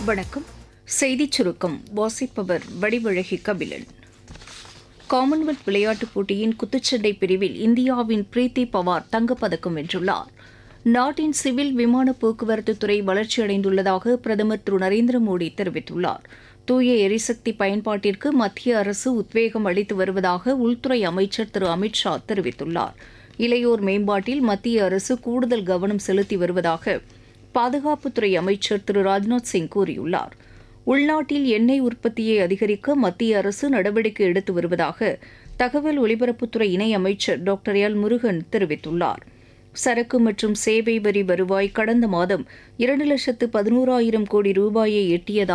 வணக்கம் செய்திச் சுருக்கம் வாசிப்பவர் வடிவழகி கபிலன் காமன்வெல்த் விளையாட்டுப் போட்டியின் குத்துச்சண்டை பிரிவில் இந்தியாவின் பிரீத்தி பவார் தங்கப்பதக்கம் வென்றுள்ளார் நாட்டின் சிவில் விமான போக்குவரத்து துறை வளர்ச்சியடைந்துள்ளதாக பிரதமர் திரு நரேந்திர மோடி தெரிவித்துள்ளார் தூய எரிசக்தி பயன்பாட்டிற்கு மத்திய அரசு உத்வேகம் அளித்து வருவதாக உள்துறை அமைச்சர் திரு அமித் ஷா தெரிவித்துள்ளார் இளையோர் மேம்பாட்டில் மத்திய அரசு கூடுதல் கவனம் செலுத்தி வருவதாக பாதுகாப்புத்துறை அமைச்சர் திரு ராஜ்நாத் சிங் கூறியுள்ளார் உள்நாட்டில் எண்ணெய் உற்பத்தியை அதிகரிக்க மத்திய அரசு நடவடிக்கை எடுத்து வருவதாக தகவல் ஒலிபரப்புத்துறை இணையமைச்சர் டாக்டர் எல் முருகன் தெரிவித்துள்ளார் சரக்கு மற்றும் சேவை வரி வருவாய் கடந்த மாதம் இரண்டு லட்சத்து பதினோராயிரம் கோடி ரூபாயை எட்டியதாக